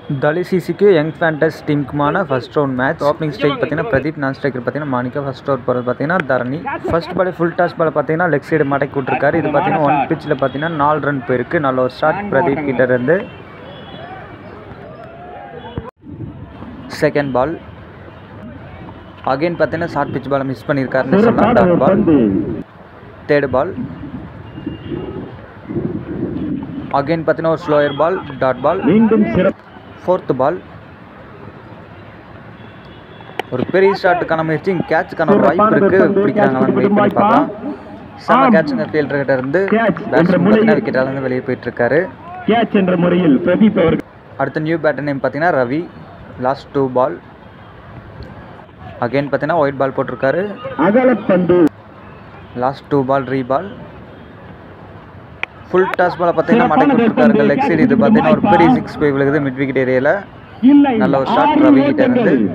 தலி சிசிக்கு young panthers டீமுக்குமான first round match opening strike பார்த்தீங்கன்னா பிரதீப் நான் ஸ்ட்ரைக்கர் பார்த்தீங்கன்னா மாணிக்கா ஃபர்ஸ்ட் ஓவர் போகிறது பார்த்தீங்கன்னா Dharani first ball full toss ball பார்த்தீங்கன்னா லெக் சைடு மடக்கி விட்டுருக்காரு இது பார்த்தீங்கன்னா ஒன் பிச்சில் பார்த்தீங்கன்னா நாலு ரன் போயிருக்கு நல்ல ஒரு ஷாட் பிரதீப் கிட்ட இருந்து செகண்ட் பால் அகைன் பார்த்தீங்கன்னா ஷார்ட் பிச் பால் மிஸ் பண்ணியிருக்காருன்னு சொல்லலாம் dot ball third ball again பார்த்தீங்கன்னா ஒரு ஸ்லோயர் பால் டாட் பால் மீண்டும் சிறப்பு ஃபோர்த்து பால் ஒரு பெரிய ஷாட்டுக்கான முயற்சி கேட்சுக்கான ஒரு வாய்ப்பு இருக்கு பிடிக்கிறாங்களான்னு வெயிட் பண்ணி பார்க்கலாம் செம கேட்சுங்க ஃபீல்டர் கிட்ட இருந்து Catch என்ற பேட்ஸ்மேன் முறையில். பார்த்தீங்கன்னா விக்கெட்டால இருந்து வெளியே போயிட்டு இருக்காரு கேட்ச் என்ற முறையில் பிரதீப் அவர்கள் அடுத்த நியூ பேட்டர் நேம் பார்த்தீங்கன்னா Ravi last two ball again பார்த்தீங்கன்னா ஒயிட் பால் போட்டிருக்காரு அகலப்பந்து last two ball re ball full toss ball பார்த்தீங்கன்னா மடக்கி விட்டுருக்காருங்க லெக் சைடு இது பார்த்தீங்கன்னா ஒரு பெரிய சிக்ஸ் போய் விழுகுது மிட் விக்கெட் ஏரியாவில் இல்லை நல்ல ஒரு shot ஆறு ரவி கிட்ட இருந்து. ஓட்டங்கள்.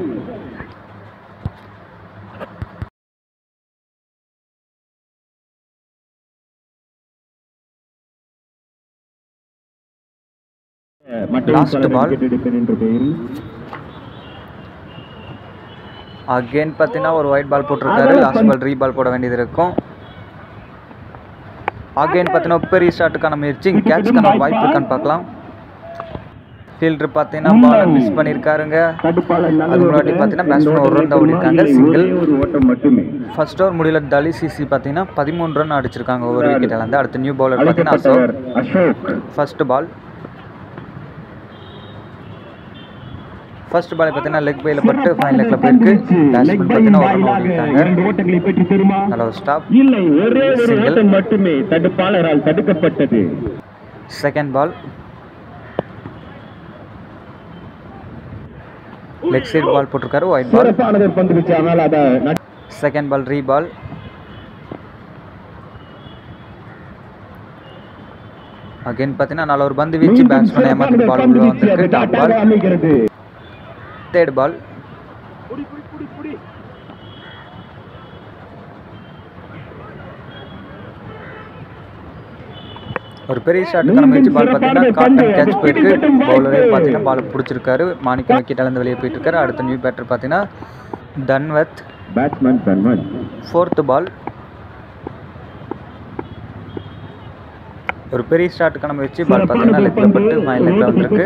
மற்றொரு Last பலரை ball. wicket எடுப்பேன் என்ற பெயரில் அகைன் பார்த்தீங்கன்னா ஒரு ஒயிட் பால் போட்டிருக்காரு லாஸ்ட் பால் ரீ பால் போட வேண்டியது இருக்கும் அகைன் பார்த்தீங்கன்னா பெரிய ஷாட்டுக்கான முயற்சி கேட்ச்க்கான வாய்ப்பு இருக்கான்னு பார்க்கலாம் ஃபீல்டர் பார்த்தீங்கன்னா பாலை மிஸ் பண்ணியிருக்காருங்க தடுப்பாளர் நல்ல அதுக்கு முன்னாடி ஓட்டம். பார்த்தீங்கன்னா இந்த batsman ஒரு run தான் ஓட்டத்தில் ஓடிருக்காங்க, ஒரே single. ஒரு ஓட்டம் மட்டுமே ஃபர்ஸ்ட் ஓவர் முடியல தலி சிசி பார்த்தீங்கன்னா பதிமூணு ரன் அடிச்சிருக்காங்க ஒரு விக்கெட்டில் இருந்து அடுத்த நியூ பவுலர் பார்த்தீங்கன்னா அழைக்கப்பட்டவர் Ashok Ashok first ball first ball பார்த்தீங்கன்னா லெக் பையில் பட்டு ஃபைன் லெக்கில் போயிருக்கு பேட்ஸ்மேன் பார்த்தீங்கன்னா ஒரு ரன் ஓடிருக்காங்க இரண்டு ஓட்டங்களை பெற்று தருமா நல்ல ஒரு ஸ்டாப் இல்லை ஒரே ஒரு Single. ஓட்டம் மட்டுமே தடுப்பாளரால் தடுக்கப்பட்டது second ball leg side ball போட்டிருக்காரு ஒயிட் பால் சிறப்பானது ஒரு பந்து வீச்சு ஆனால் அதை நட்- second ball re ball again பார்த்தீங்கன்னா நல்ல ஒரு பந்து வீச்சு மீண்டும் பேட்ஸ்மேன் ஏமாத்தி சிறப்பானது பால் பந்து உள்ள வீச்சு வந்திருக்கு அது டாப் டாட்டாக பால் அமைகிறது தேர்ட் பால் ஒரு பெரிய ஷாட்டுக்கான முயற்சி பால் பார்த்தீங்கன்னா காட்டன் கேட்ச் போயிருக்கு பவுலரே பார்த்தீங்கன்னா பால் பிடிச்சிருக்காரு மாணிக்கம் விக்கெட் இழந்து வெளியே போயிட்டு இருக்காரு அடுத்த நியூ பேட்டர் பார்த்தீங்கன்னா தன்வத் பேட்ஸ்மேன் தன்வன் ஃபோர்த்து பால் ஒரு பெரிய ஷாட்டுக்கான முயற்சி பால் பார்த்தீங்கன்னா லெக்கில் பட்டு மைல் லெக்கில் வந்திருக்கு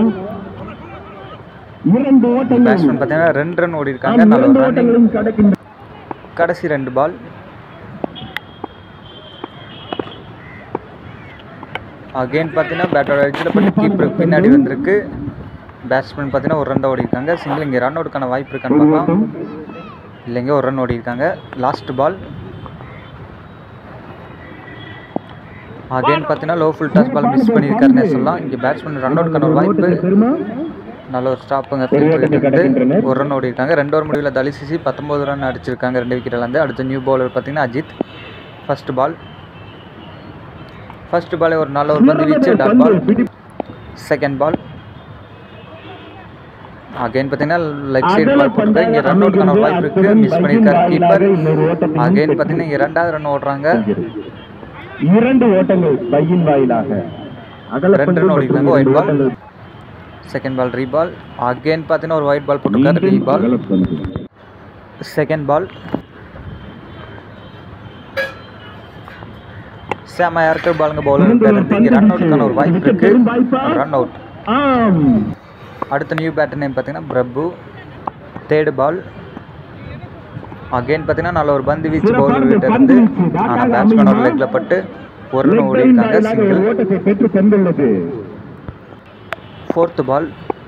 இரண்டு ஓட்டங்கள் பேட்ஸ்மேன் பார்த்தீங்கன்னா ரெண்டு ரன் ஓடி இருக்காங்க ஆம், நல்ல இரண்டு ஒரு ரன்னிங் ஓட்டங்களும் கடக்கின்றன கடைசி ரெண்டு பால் அகைன் பார்த்தீங்கன்னா பேட்டோட எட்ஜில் பட்டு கீப்பருக்கு பின்னாடி வந்திருக்கு பேட்ஸ்மேன் பார்த்தீங்கன்னா ஒரு ரன் தான் ஓடி இருக்காங்க சிங்கிள் இங்கே ரன் அவுட்டுக்கான வாய்ப்பு இருக்கான்னு ஒரு பார்க்கலாம் ஓட்டம் இல்லைங்க ஒரு ரன் ஓடி இருக்காங்க லாஸ்ட் பால் அகைன் பார்த்தீங்கன்னா low full toss ball miss பண்ணியிருக்காருன்னே சொல்லலாம் இங்கே பேட்ஸ்மேன் ரன் அவுட்டுக்கான ஒரு வாய்ப்பு ஓட்டத்தை பெறுமா நல்ல ஒரு ஸ்டாப்புங்க ஒரு ஓட்டத்தை கடக்கின்றனர். ஒரு ரன் ஓடி இருக்காங்க ரெண்டு ஓவர் முடிவில் தலி சிசி பத்தொம்பது ரன் அடிச்சிருக்காங்க ரெண்டு விக்கெட்டில் இருந்து அடுத்த நியூ பவுலர் பார்த்தீங்கன்னா அஜித் ஃபர்ஸ்ட் பால் ஃபர்ஸ்ட் பாலே ஒரு நல்ல ஒரு பந்து வீச்சு dot ball second ball again பார்த்தீங்கன்னா லெக் சைடு பால் போட்டுருக்காரு இங்கே ரன் அவுட்கான ஒரு வாய்ப்பு இருக்கு மிஸ் பண்ணியிருக்காரு கீப்பர் அகைன் பார்த்தீங்கன்னா இங்கே ரெண்டாவது ரன் ஓடுறாங்க இரண்டு ஓட்டங்கள் பையின் வாயிலாக ரெண்டு run ஓடிருக்காங்க, white ball. ஓட்டங்கள் second ball re ball again பார்த்தீங்கன்னா ஒரு ஒயிட் பால் போட்டிருக்காரு ரீ பால் அகலப்பந்து. செகண்ட் பால் செம யாருக்கு பாலுங்க பவுலர் இருந்து இங்கே ரன் அவுட்டுக்கான ஒரு வாய்ப்பு இருக்கு ரன் அவுட் ஆம் அடுத்த நியூ பேட்டர் நேம் பார்த்தீங்கன்னா பிரபு தேர்டு பால் அகைன் பார்த்தீங்கன்னா நல்ல ஒரு பந்து வீச்சு பவுலர் கிட்ட இருந்து ஆனால் பேட்ஸ்மேனோட லெக்ல பட்டு ஒரு ரன் ஓடி இருக்காங்க வாயிலாக ஒரு சிங்கிள் ஓட்டத்தை பெற்று தந்துள்ளது ஃபோர்த்து பால்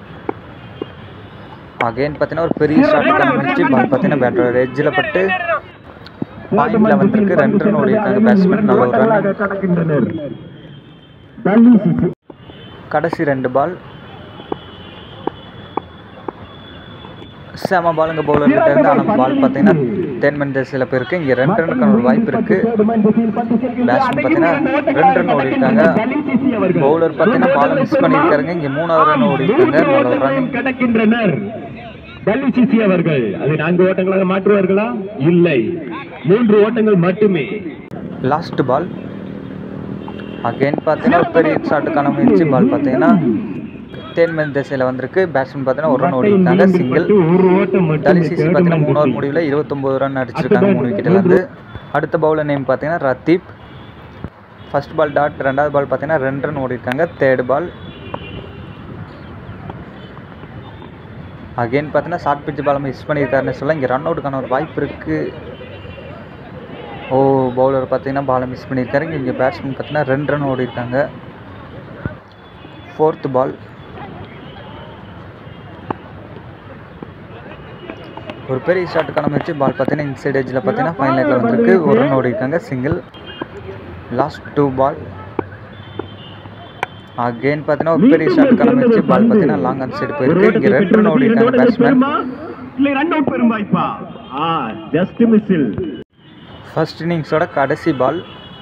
அகைன் பார்த்தீங்கன்னா ஒரு பெரிய ஷாட்டுக்கான முயற்சி பால் பார்த்தீங்கன்னா பேட்டரோட எட்ஜில் பட்டு பாயிண்ட்ல வந்திருக்கு ரெண்டு ரன் ஓடி இருக்காங்க பேட்ஸ்மேன் நல்ல ஒரு ரன் ஓட்டங்களாக கடக்கின்றனர் டல்லி சிசி கடைசி ரெண்டு பால் செம பாலுங்க பவுலர் கிட்ட இருந்து ஆனால் பால் பார்த்தீங்கன்னா தென்மன் தேசியில் போயிருக்கு இங்கே ரெண்டு ரன்னுக்கான ஒரு வாய்ப்பு இருக்கு பேட்ஸ்மேன் பார்த்தீங்கன்னா ரெண்டு ரன் ஓடி இருக்காங்க பவுலர் பார்த்தீங்கன்னா பால் மிஸ் பண்ணியிருக்காருங்க இங்கே மூணாவது ரன் ஓடி இருக்காங்க நல்ல ஒரு ரன்னிங் கடக்கின்றனர் டல்லி சிசி அவர்கள் அதை நான்கு ஓட்டங்களாக மாற்றுவார்களா இல்லை மூன்று ஓட்டங்கள் மட்டுமே லாஸ்ட் பால் அகைன் பார்த்தீங்கன்னா ஒரு பெரிய ஷாட்டுக்கான முயற்சி பால் பார்த்தீங்கன்னா தேன்மேல் திசையில் வந்திருக்கு பேட்ஸ்மேன் பார்த்தீங்கன்னா ஒரு ரன் ஓடி இருக்காங்க சிங்கிள் ஒரு ஓட்டம் தலி மட்டுமே சிசி பார்த்தீங்கன்னா மூணு ஓவர் முடிவில் இருபத்தொம்போது ரன் அடிச்சிருக்காங்க மூணு விக்கெட்லேருந்து அடுத்த பவுலர் நேம் பார்த்தீங்கன்னா ரத்தீப் ஃபர்ஸ்ட் பால் டாட் ரெண்டாவது பால் பார்த்தீங்கன்னா ரெண்டு ரன் ஓடி இருக்காங்க தேர்ட் பால் அகைன் பார்த்தீங்கன்னா ஷார்ட் பிட்ச் பால் மிஸ் பண்ணியிருக்காருன்னு சொல்ல இங்கே ரன் அவுட்டுக்கான ஒரு வாய்ப்பு இருக்குது ஓ பவுலர் பார்த்தீங்கன்னா பாலை மிஸ் பண்ணியிருக்காரு இங்கே பேட்ஸ்மேன் பார்த்தீங்கன்னா ரெண்டு ரன் ஓடி இருக்காங்க ஃபோர்த் பால் ஒரு பெரிய ஷாட்டுக்கான முயற்சி பால் பார்த்தீங்கன்னா இன்சைட் எஜ்ஜில் பார்த்தீங்கன்னா ஃபைனல் லைட்டில் வந்திருக்கு ஒரு ரன் ஓடி இருக்காங்க single last two ball again பார்த்தீங்கன்னா ஒரு பெரிய ஷாட்டுக்கான முயற்சி பால் பார்த்தீங்கன்னா லாங் ஆன் சைடு போயிருக்கு இங்கே ரெண்டு ரன் ஓடி இருக்காங்க பேட்ஸ்மேன் இல்லை ரன் அவுட் பெறும் வாய்ப்பா ஆ ஜஸ்ட் மிஸ்ஸில் ஃபர்ஸ்ட் இன்னிங்ஸோட கடைசி பால்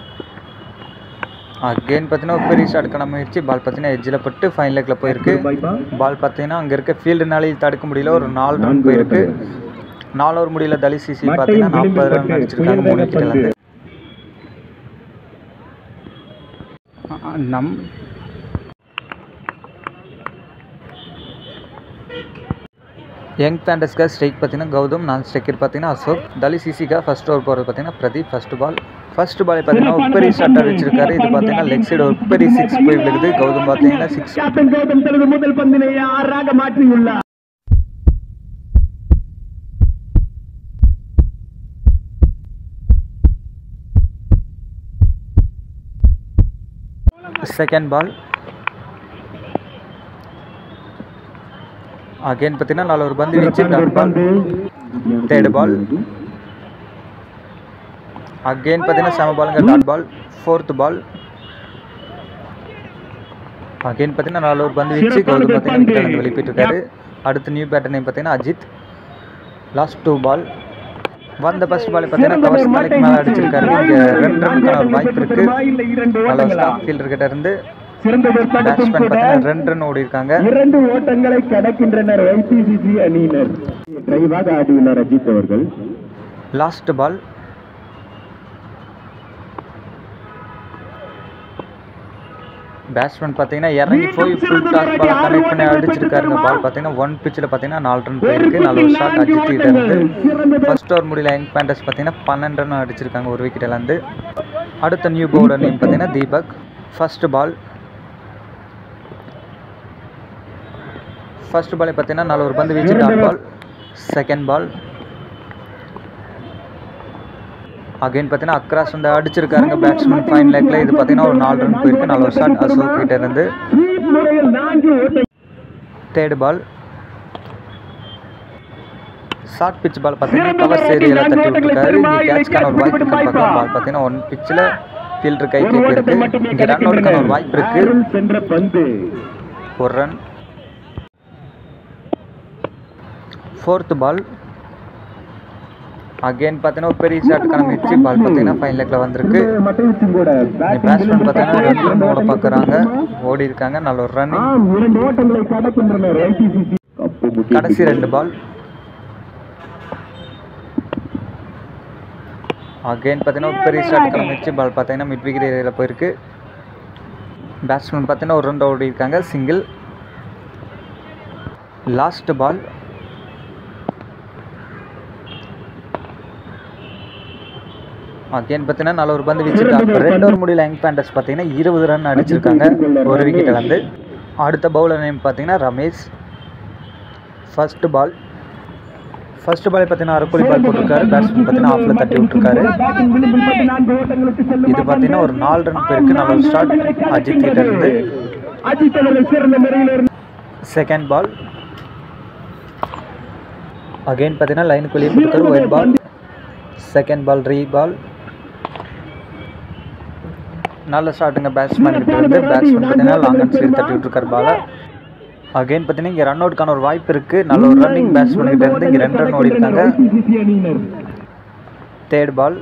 அகெயின் பார்த்தீங்கன்னா ஒரு பெரிய ஷாட்டுக்கான முயற்சி பால் பார்த்தீங்கன்னா எஜ்ஜில் பட்டு ஃபைனல் லெக்கில் போயிருக்கு வாய்ப்பா பால் பார்த்தீங்கன்னா அங்கே இருக்க ஃபீல்டுனாலே தடுக்க முடியல ஒரு நாலு ரன் போயிருக்கு நாலு ஓவர் முடியல தலி சிசி பார்த்தீங்கன்னா நாற்பது ரன் அடிச்சிருக்காங்க மூணு விக்கெட்லேருந்து நம் யங் பேண்டஸ்க்காக ஸ்ட்ரைக் பார்த்தீங்கன்னா கௌதம் நான் ஸ்ட்ரைக்கர் பார்த்தீங்கன்னா அசோக் தலி சிசிக்காக ஃபர்ஸ்ட் ஓவர் போகிறது பார்த்தீங்கன்னா Pradeep first ball first ball பார்த்தீங்கன்னா உப்பரி ஷாட் அடிச்சிருக்காரு இது பார்த்தீங்கன்னா லெக் சைடு உப்பரி சிக்ஸ் போய் விழுகுது கௌதம் பார்த்தீங்கன்னா சிக்ஸ் கேப்டன் கௌதம் தனது முதல் பந்தினை ஆறாக மாற்றியுள்ளார் செகண்ட் பால் அகைன் பார்த்தீங்கன்னா நாலு ஒரு பந்து வீச்சு dot ball third ball again பார்த்தீங்கன்னா செம பாலுங்க dot ball fourth ball again பார்த்தீங்கன்னா நாலு ஒரு பந்து வீச்சு கௌதம் பார்த்தீங்கன்னா விக்கெட் வந்து வெளிப்பிட்டிருக்காரு அடுத்து நியூ பேட்டர் நேம் பார்த்தீங்கன்னா அஜித் லாஸ்ட் டூ பால் வந்த ஃபர்ஸ்ட் பால் பார்த்தீங்கன்னா கவர் ஸ்டாலிக் மேலே அடிச்சிருக்காரு இங்கே ரெண்டு ரனுக்கான ஒரு வாய்ப்பு இருக்கு இல்லை இரண்டு நல்ல ஓட்டங்களா ஸ்டாப் ஃபீல்டர் கிட்ட இருந்து சிறந்த பேட்ஸ்மேன் பேட்ஸ்மேன் பார்த்தீங்கன்னா ரெண்டு ரன் ஓடி இருக்காங்க இரண்டு ஓட்டங்களை கடக்கின்றனர் ஐபிசிசி அணியினர் டிரைவாக ஆடியுள்ளார் அஜித் அவர்கள் லாஸ்ட் பால் பேட்ஸ்மேன் பார்த்தீங்கன்னா இறங்கி போய் ஃபுல் டாஸ் பால் கனெக்ட் பண்ணி அடிச்சிருக்காருங்க பால் பார்த்தீங்கன்னா ஒன் பிச்சில் பார்த்தீங்கன்னா நாலு ரன் போயிருக்கு நல்ல ஒரு ஷாட் அஜித் இருந்து ஃபர்ஸ்ட் ஓவர் முடியல யங் பேண்டர்ஸ் பார்த்தீங்கன்னா பன்னெண்டு ரன் அடிச்சிருக்காங்க ஒரு விக்கெட்ல இருந்து அடுத்த நியூ பவுலர் நேம் பார்த்தீங்கன்னா தீபக் ஃபர்ஸ்ட் பால் ஃபர்ஸ்ட் பாலே பார்த்தீங்கன்னா நாலு ஒரு பந்து வீச்சு dot ball second ball again பார்த்தீங்கன்னா அக்ராஸ் வந்து அடிச்சிருக்காருங்க பேட்ஸ்மேன் ஃபைன் லேக்ல இது பார்த்தீங்கன்னா ஒரு நாலு ரன் போயிருக்கு நல்ல ஒரு ஷாட் அசோக் கிட்ட இருந்து ஸ்வீப் முறையில் நான்கு ஓட்டங்கள் third ball short pitch ball பார்த்தீங்கன்னா கவர் ஏரியாவில் தட்டி விட்டுருக்காரு இங்கே கேட்ச்க்கான ஒரு வாய்ப்பு இருக்குன்னு பார்க்கலாம் பால் பார்த்தீங்கன்னா ஒன் பிச்சில் ஃபீல்டர் கை போயிருக்கு இங்கே ரன் அவுட்டுக்கான ஒரு வாய்ப்பு இருக்கு அருள் சென்ற பந்து ஒரு ரன் ஃபோர்த் பால் அகைன் பார்த்தீங்கன்னா ஒரு பெரிய ஷாட்டுக்கான முயற்சி பால் பார்த்தீங்கன்னா ஃபைன் லெக்கில் வந்திருக்கு மட்டையும் கூட பேட்ஸ்மேன் பார்த்தீங்கன்னா ரெண்டு ரன் ஓட பார்க்குறாங்க ஓடி இருக்காங்க நல்ல ஒரு ரன் ஆம் இரண்டு ஓட்டங்களை கடக்கின்றனர் ஐபிசிசி கடைசி ரெண்டு பால் அகைன் பார்த்தீங்கன்னா ஒரு பெரிய ஷாட்டுக்கான முயற்சி பால் பார்த்தீங்கன்னா மிட் விக்கெட் ஏரியாவில் போயிருக்கு பேட்ஸ்மேன் பார்த்தீங்கன்னா ஒரு ரன் ஓடி இருக்காங்க சிங்கிள் லாஸ்ட் பால் அகைன் பார்த்தீங்கன்னா நல்ல ஒரு பந்து வீச்சிருக்காங்க ரெண்டு ஒரு முடியல யங் பேண்டர்ஸ் பார்த்தீங்கன்னா இருபது ரன் அடிச்சிருக்காங்க ஒரு விக்கெட் இழந்து அடுத்த பவுலர் நேம் பார்த்தீங்கன்னா Ramesh first ball first ball பார்த்தீங்கன்னா அரைக்குழி பால் போட்டிருக்காரு பேட்ஸ்மேன் பார்த்தீங்கன்னா ஆஃப்ல தட்டி விட்டுருக்காரு பேட்டிங் விளிம்பில் பட்டு நான்கு ஓட்டங்களுக்கு செல்லும் இது பார்த்தீங்கன்னா ஒரு நாலு ரன் போயிருக்கு நல்ல ஒரு ஸ்டார்ட் அஜித் கிட்ட இருந்து அஜித் அவர்கள் சிறந்த முறையில் இருந்து செகண்ட் பால் அகைன் பார்த்தீங்கன்னா லைனுக்குள்ளேயே போட்டுருக்காரு white ball second ball re பால் நல்ல ஷாட்டுங்க பேட்ஸ்மேன் கிட்ட இருந்து பேட்ஸ்மேன் பார்த்தீங்கன்னா லாங் அண்ட் சைடு தட்டி விட்டுருக்காரு பாலை அகைன் பார்த்தீங்கன்னா இங்கே ரன் அவுட்கான ஒரு வாய்ப்பு இருக்குது நல்ல ஒரு ரன்னிங் பேட்ஸ்மேன் கிட்ட இருந்து இங்கே ரெண்டு ரன் ஓடி இருக்காங்க ஐபிசிசி அணியினர் third ball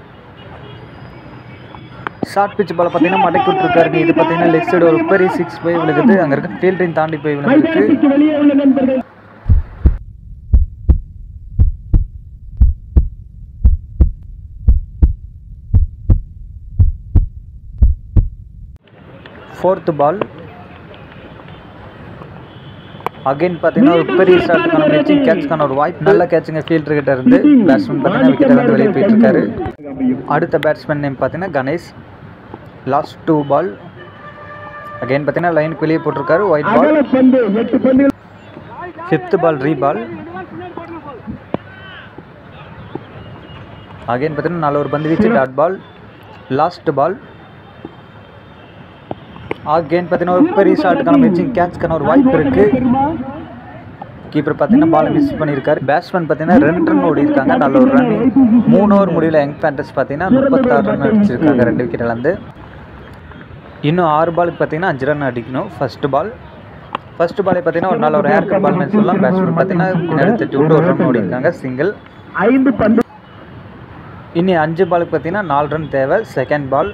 short pitch ball பார்த்தீங்கன்னா மடக்கி விட்டுருக்காருங்க இது பார்த்தீங்கன்னா லெஃப்ட் சைடு ஒரு பெரிய சிக்ஸ் போய் விழுகுது அங்கே இருக்க ஃபீல்டையும் தாண்டி போய் விழுந்திருக்கு மைதானத்துக்கு வெளியே உள்ள நண்பர்கள் ஃபோர்த்து பால் அகைன் பார்த்தீங்கன்னா ஒரு பெரிய ஷாட்டுக்கான முயற்சி கேட்ச்க்கான ஒரு வாய்ப்பு நல்ல கேட்சுங்க ஃபீல்டர் கிட்ட இருந்து பேட்ஸ்மேன் பார்த்தீங்கன்னா விக்கெட் வந்து வெளியே போயிட்டு இருக்காரு அடுத்த பேட்ஸ்மேன் நேம் பார்த்தீங்கன்னா Ganesh last two ball again பார்த்தீங்கன்னா லைனுக்கு வெளியே போட்டிருக்காரு ஒயிட் பால் அகல பந்து எட்டு பந்துகள் ஃபிஃப்த் பால் ரீ பால் அகைன் பார்த்தீங்கன்னா நல்ல ஒரு பந்து வீச்சு dot ball last ball again பார்த்தீங்கன்னா ஒரு பெரிய ஷாட்டுக்கான முயற்சி கேட்ச்க்கான ஒரு வாய்ப்பு இருக்கு கீப்பர் பார்த்தீங்கன்னா பால் மிஸ் பண்ணியிருக்காரு பேட்ஸ்மேன் பார்த்தீங்கன்னா ரெண்டு ரன் ஓடி இருக்காங்க நல்ல ஒரு ரன் மூணு ஓவர் முடிவில் யங் பேண்டர்ஸ் பார்த்தீங்கன்னா முப்பத்தாறு ரன் அடிச்சிருக்காங்க ரெண்டு விக்கெட் இழந்து இன்னும் ஆறு பாலுக்கு பார்த்தீங்கன்னா அஞ்சு ரன் அடிக்கணும் ஃபர்ஸ்ட் பால் ஃபர்ஸ்ட் பாலே பார்த்தீங்கன்னா ஒரு நல்ல ஒரு ஏர்கட் பால்னு சொல்லலாம் பேட்ஸ்மேன் பார்த்தீங்கன்னா பின்னாடி தட்டி விட்டு ஒரு ரன் ஓடி இருக்காங்க சிங்கிள் ஐந்து பந்து இனி அஞ்சு பாலுக்கு பார்த்தீங்கன்னா நாலு ரன் தேவை செகண்ட் பால்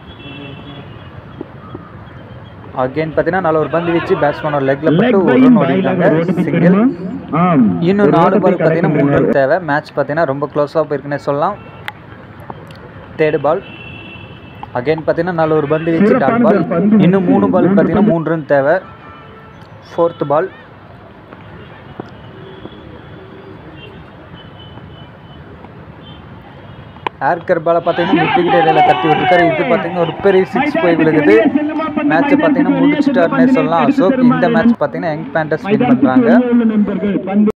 அகைன் பார்த்தீங்கன்னா நல்ல ஒரு பந்து வச்சு பேட்ஸ்மேனோட லெக்ல போட்டு ஒரு ரன் ஓடிருக்காங்க சிங்கிள் ஆம் இன்னும் நாலு பாலுக்கு பார்த்தீங்கன்னா மூணு ரன் தேவை மேட்ச் பார்த்தீங்கன்னா ரொம்ப க்ளோஸாக போயிருக்குன்னே சொல்லலாம் தேர்டு பால் அகைன் பார்த்தீங்கன்னா நல்ல ஒரு பந்து வச்சு டாட் பால் இன்னும் மூணு பாலுக்கு பார்த்தீங்கன்னா மூணு ரன் தேவை ஃபோர்த் பால் ஏர்கர் பாலை பார்த்தீங்கன்னா மிட் ஏரியாவில் தட்டி விட்டுருக்காரு இது பார்த்தீங்கன்னா ஒரு பெரிய சிக்ஸ் போய் விழுகுது மேட்ச்சை பார்த்தீங்கன்னா முடிச்சிட்டாருன்னே சொல்லலாம் அசோக் இந்த மேட்ச் பார்த்தீங்கன்னா யங் பேண்டர்ஸ் வின் பண்ணுறாங்க நண்பர்கள் பந்து